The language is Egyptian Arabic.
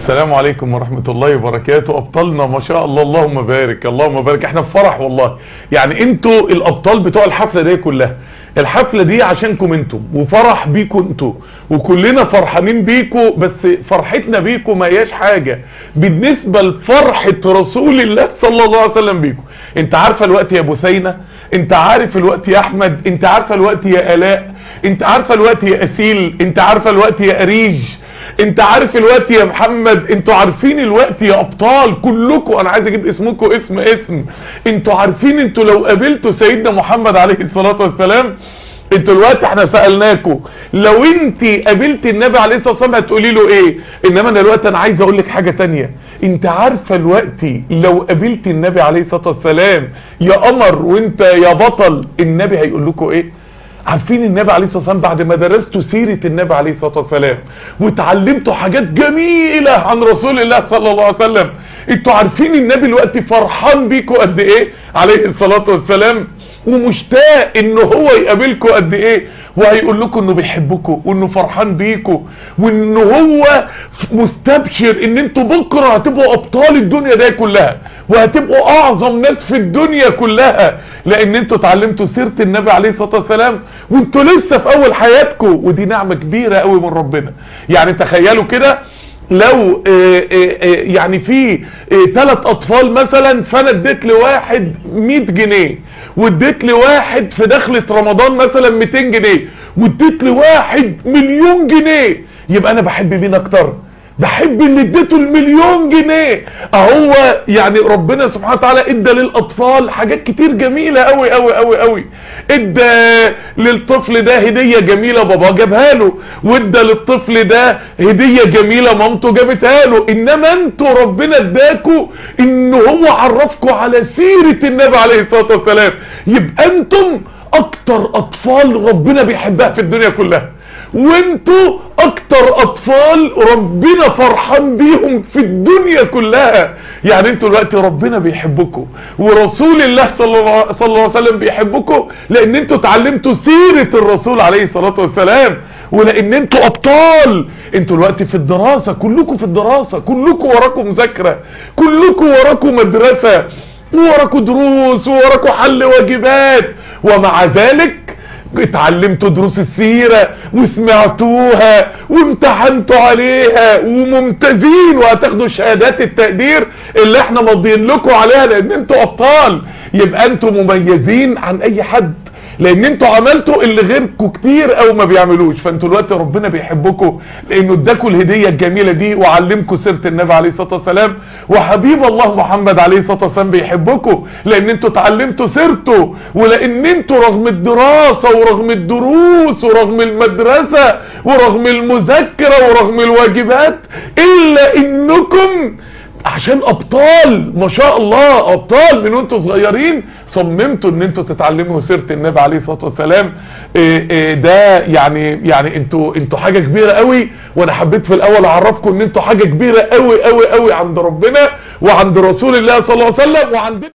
السلام عليكم ورحمة الله وبركاته ابطالنا ما شاء الله اللهم بارك اللهم بارك احنا في فرح والله يعني انتوا الابطال بتوع الحفلة دي كلها الحفلة دي عشانكم انتوا وفرح بيكم انتوا وكلنا فرحانين بيكم بس فرحتنا بيكم ما هياش حاجة بالنسبة لفرحة رسول الله صلى الله عليه وسلم بيكم انت عارفة الوقت يا بثينة انت عارف الوقت يا احمد انت عارفة الوقت يا الاء انت عارفة الوقت يا اسيل انت عارفة الوقت يا اريج انت عارف الوقت يا محمد انتوا عارفين الوقت يا ابطال كلكم انا عايز اجيب اسمكم اسم اسم انتوا عارفين انتوا لو قابلتوا سيدنا محمد عليه الصلاة والسلام انتوا الوقت احنا سألناكم لو انت قابلت النبي عليه الصلاة والسلام هتقولي له ايه انما انا الوقت انا عايز اقول لك حاجة تانية انت عارفة الوقت لو قابلت النبي عليه الصلاة والسلام يا قمر وانت يا بطل النبي هيقول لكم ايه عارفين النبي عليه الصلاة والسلام بعد ما درستوا سيرة النبي عليه الصلاة والسلام وتعلمتوا حاجات جميلة عن رسول الله صلى الله عليه وسلم انتوا عارفين النبي الوقت فرحان بيكوا قد ايه عليه الصلاة والسلام ومشتاق ان هو يقابلكوا قد ايه وهيقول لكم انه بيحبكم وانه فرحان بيكم وان هو مستبشر ان انتوا بكره هتبقوا ابطال الدنيا دي كلها وهتبقوا اعظم ناس في الدنيا كلها لان انتوا اتعلمتوا سيره النبي عليه الصلاه والسلام وانتوا لسه في اول حياتكم ودي نعمه كبيره قوي من ربنا يعني تخيلوا كده لو اه اه اه يعني في ثلاث اطفال مثلا فانا اديت لواحد 100 جنيه واديت لواحد في دخلة رمضان مثلا 200 جنيه واديت لواحد مليون جنيه يبقى انا بحب مين اكتر بحب اللي اديته المليون جنيه اهو يعني ربنا سبحانه وتعالى ادى للاطفال حاجات كتير جميلة قوي قوي قوي قوي ادى للطفل ده هدية جميلة بابا جابها له وادى للطفل ده هدية جميلة مامته جابتها له انما انتوا ربنا اداكوا ان هو عرفكوا على سيرة النبي عليه الصلاة والسلام يبقى انتم اكتر اطفال ربنا بيحبها في الدنيا كلها وانتوا اكتر اطفال ربنا فرحان بيهم في الدنيا كلها يعني انتوا دلوقتي ربنا بيحبكم ورسول الله صلى الله, صلى الله عليه وسلم بيحبكم لان انتوا اتعلمتوا سيرة الرسول عليه الصلاة والسلام ولان انتوا ابطال انتوا دلوقتي في الدراسة كلكم في الدراسة كلكم وراكم مذاكرة كلكم وراكم مدرسة وراكم دروس وراكم حل واجبات ومع ذلك اتعلمتوا دروس السيرة وسمعتوها وامتحنتوا عليها وممتازين وهتاخدوا شهادات التقدير اللي احنا مضيين لكم عليها لان انتوا ابطال يبقى انتوا مميزين عن اي حد لان انتوا عملتوا اللي غيركم كتير او ما بيعملوش فانتوا دلوقتي ربنا بيحبكم لانه اداكم الهديه الجميله دي وعلمكم سيره النبي عليه الصلاه والسلام وحبيب الله محمد عليه الصلاه والسلام بيحبكم لان انتوا اتعلمتوا سيرته ولان انتوا رغم الدراسه ورغم الدروس ورغم المدرسه ورغم المذاكره ورغم الواجبات الا انكم عشان ابطال ما شاء الله ابطال من وانتوا صغيرين صممتوا ان انتوا تتعلموا سيره النبي عليه الصلاه والسلام إيه إيه ده يعني يعني انتوا انتوا حاجه كبيره قوي وانا حبيت في الاول اعرفكم ان انتوا حاجه كبيره قوي قوي قوي عند ربنا وعند رسول الله صلى الله عليه وسلم وعند